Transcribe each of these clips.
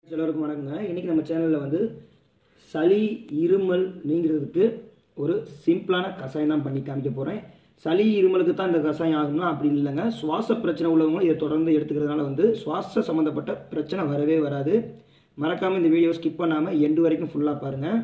எல்லோருக்கும் வணக்கங்க இன்றைக்கி நம்ம சேனலில் வந்து சளி இருமல் நீங்கிறதுக்கு ஒரு சிம்பிளான கஷாயம் தான் பண்ணி காமிக்க போகிறேன் சளி இருமலுக்கு தான் இந்த கஷாயம் ஆகும்னா அப்படி இல்லைங்க சுவாச பிரச்சனை உள்ளவங்களும் இதை தொடர்ந்து எடுத்துக்கிறதுனால வந்து சுவாச சம்மந்தப்பட்ட பிரச்சனை வரவே வராது மறக்காமல் இந்த வீடியோ ஸ்கிப் பண்ணாமல் எண்டு வரைக்கும் ஃபுல்லாக பாருங்கள்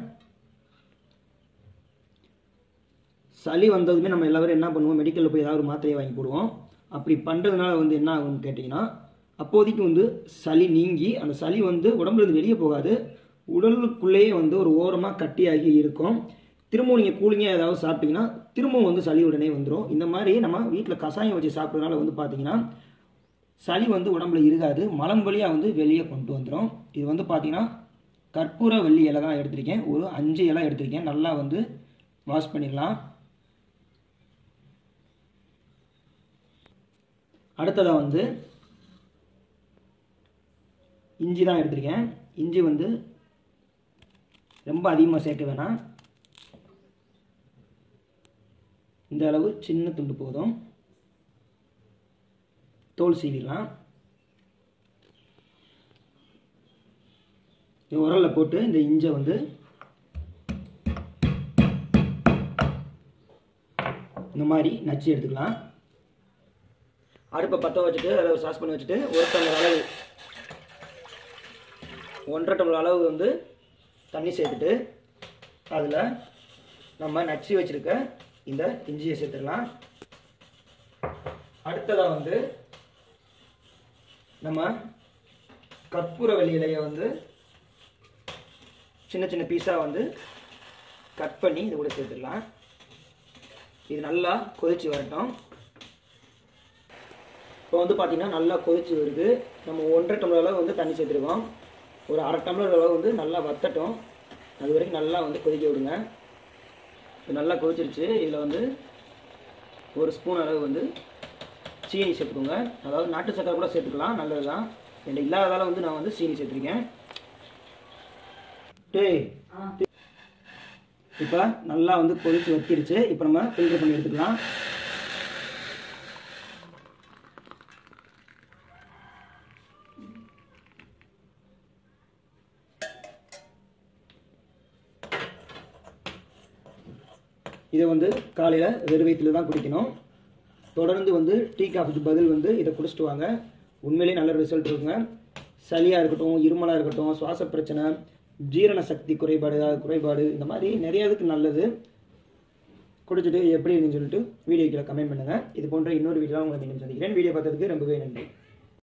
சளி வந்ததுமே நம்ம எல்லாரும் என்ன பண்ணுவோம் மெடிக்கலில் போய் ஏதாவது ஒரு மாத்திரையை வாங்கி போடுவோம் அப்படி பண்ணுறதுனால வந்து என்ன ஆகும்னு கேட்டிங்கன்னா அப்போதைக்கு வந்து சளி நீங்கி அந்த சளி வந்து உடம்புல இருந்து வெளியே போகாது உடலுக்குள்ளேயே வந்து ஒரு ஓரமாக கட்டியாகி இருக்கும் திரும்பவும் நீங்கள் கூலிங்காக ஏதாவது சாப்பிட்டீங்கன்னா திரும்பவும் வந்து சளி உடனே வந்துடும் இந்த மாதிரி நம்ம வீட்டில் கஷாயம் வச்சு சாப்பிட்றதுனால வந்து பார்த்தீங்கன்னா சளி வந்து உடம்புல இருக்காது மலம் வழியாக வந்து வெளியே கொண்டு வந்துடும் இது வந்து பார்த்தீங்கன்னா கற்பூர வெள்ளி இலை தான் எடுத்திருக்கேன் ஒரு அஞ்சு இலை எடுத்திருக்கேன் நல்லா வந்து வாஷ் பண்ணிடலாம் அடுத்ததாக வந்து இஞ்சி தான் எடுத்திருக்கேன் இஞ்சி வந்து ரொம்ப அதிகமாக சேர்க்க வேணாம் இந்த அளவு சின்ன துண்டு போதும் தோல் சீவிடலாம் இது உரலில் போட்டு இந்த இஞ்சை வந்து இந்த மாதிரி நச்சு எடுத்துக்கலாம் அடுப்பை பற்ற வச்சுட்டு அதை சாஸ் பண்ணி வச்சுட்டு ஒரு டம்ளர் அளவு ஒன்றரை டம்ளர் அளவு வந்து தண்ணி சேர்த்துட்டு அதில் நம்ம நச்சு வச்சுருக்க இந்த இஞ்சியை சேர்த்துடலாம் அடுத்ததாக வந்து நம்ம கற்பூர வெள்ளி இலையை வந்து சின்ன சின்ன பீஸாக வந்து கட் பண்ணி இது கூட சேர்த்துடலாம் இது நல்லா கொதிச்சு வரட்டும் இப்போ வந்து பார்த்தீங்கன்னா நல்லா கொதிச்சு வருது நம்ம ஒன்றரை டம்ளர் அளவு வந்து தண்ணி சேர்த்துருக்கோம் ஒரு அரை டம்ளர் அளவு வந்து நல்லா வத்தட்டும் அது வரைக்கும் நல்லா வந்து கொதிக்க விடுங்க இது நல்லா கொதிச்சிருச்சு இதில் வந்து ஒரு ஸ்பூன் அளவு வந்து சீனி சேர்த்துக்கோங்க அதாவது நாட்டு சக்கரை கூட சேர்த்துக்கலாம் நல்லது தான் என்கிட்ட இல்லாததால் வந்து நான் வந்து சீனி சேர்த்துருக்கேன் டேய் இப்போ நல்லா வந்து கொதிச்சு வத்திருச்சு இப்போ நம்ம ஃபில்டர் பண்ணி எடுத்துக்கலாம் இதை வந்து காலையில் வெறு வயிற்றில் தான் குடிக்கணும் தொடர்ந்து வந்து டீ காஃபிக்கு பதில் வந்து இதை குடிச்சிட்டு வாங்க உண்மையிலேயே நல்ல ரிசல்ட் இருக்குங்க சளியாக இருக்கட்டும் இருமலாக இருக்கட்டும் சுவாச பிரச்சனை ஜீரண சக்தி குறைபாடு குறைபாடு இந்த மாதிரி நிறைய இதுக்கு நல்லது குடிச்சிட்டு எப்படி இருக்குன்னு சொல்லிட்டு வீடியோ கீழே கமெண்ட் பண்ணுங்கள் இது போன்ற இன்னொரு வீடியோவில் உங்களை மீண்டும் சந்திக்கிறேன் வீடியோ பார்த்ததுக்கு ரொம்பவே நன்றி